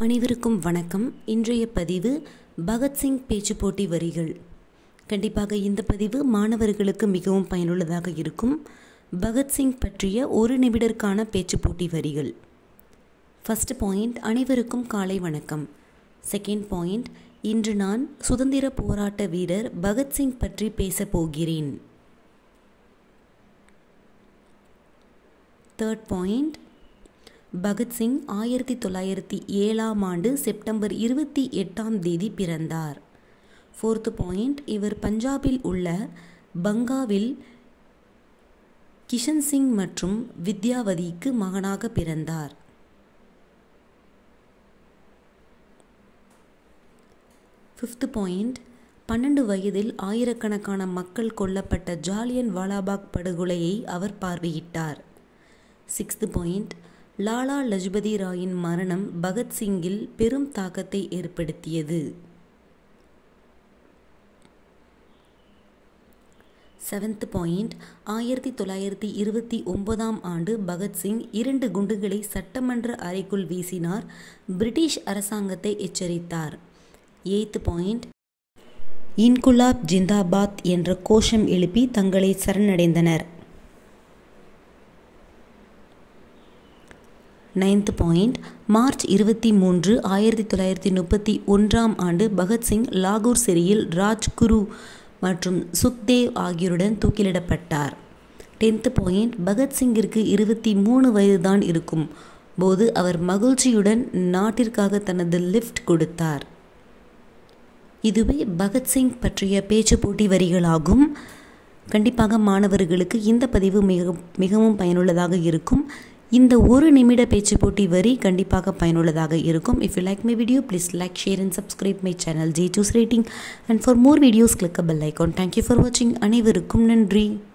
அனைவருக்கும் வணக்கம் இன்றைய பதிவு பகத்சிங் பேச்சு போட்டி வரிகள் கண்டிப்பாக இந்த பதிவு மாணவர்களுக்கு மிகவும் பயனுள்ளதாக இருக்கும் பகத்சிங் பற்றிய ஒரு நிமிடற்கான பேச்சு போட்டி வரிகள் ஃபர்ஸ்ட் பாயிண்ட் அனைவருக்கும் காலை வணக்கம் செகண்ட் பாயிண்ட் இன்று நான் சுதந்திர போராட்ட வீரர் பகத்சிங் பற்றி பேசப் போகிறேன் தேர்ட் பாயிண்ட் பகத்சிங் ஆயிரத்தி தொள்ளாயிரத்தி ஏழாம் ஆண்டு செப்டம்பர் இருபத்தி எட்டாம் தேதி பிறந்தார் ஃபோர்த்து பாயிண்ட் இவர் பஞ்சாபில் உள்ள பங்காவில் கிஷன் சிங் மற்றும் வித்யாவதிக்கு மகனாக பிறந்தார் ஃபிஃப்த்து பாயிண்ட் பன்னெண்டு வயதில் ஆயிரக்கணக்கான மக்கள் கொல்லப்பட்ட ஜாலியன் வாலாபாக் படுகொலையை அவர் பார்வையிட்டார் சிக்ஸ்த்து பாயிண்ட் லாலா லஜ்பதி ராயின் மரணம் பகத்சிங்கில் பெரும் தாக்கத்தை ஏற்படுத்தியது செவன்த் பாயிண்ட் ஆயிரத்தி தொள்ளாயிரத்தி இருபத்தி ஒன்பதாம் ஆண்டு பகத்சிங் இரண்டு குண்டுகளை சட்டமன்ற அறைக்குள் வீசினார் பிரிட்டிஷ் அரசாங்கத்தை எச்சரித்தார் எய்த் பாயிண்ட் இன்குலாப் ஜிந்தாபாத் என்ற கோஷம் எழுப்பி தங்களை சரணடைந்தனர் நைன்த் பாயிண்ட் மார்ச் இருபத்தி மூன்று ஆயிரத்தி தொள்ளாயிரத்தி முப்பத்தி ஒன்றாம் ஆண்டு பகத்சிங் லாகூர் சிறையில் ராஜ்குரு மற்றும் சுக்தேவ் ஆகியோருடன் தூக்கிலிடப்பட்டார் டென்த் பாயிண்ட் பகத்சிங்கிற்கு இருபத்தி மூணு வயதுதான் இருக்கும் போது அவர் மகிழ்ச்சியுடன் நாட்டிற்காக தனது லிஃப்ட் கொடுத்தார் இதுவே பகத்சிங் பற்றிய பேச்சு போட்டி வரிகளாகும் கண்டிப்பாக மாணவர்களுக்கு இந்த பதிவு மிக மிகவும் பயனுள்ளதாக இருக்கும் இந்த ஒரு நிமிட பேச்சு போட்டி வரி கண்டிப்பாக பயனுள்ளதாக இருக்கும் if you like my video please like share and subscribe my channel J choose rating and for more videos click bell icon thank you for வாட்சிங் அனைவருக்கும் நன்றி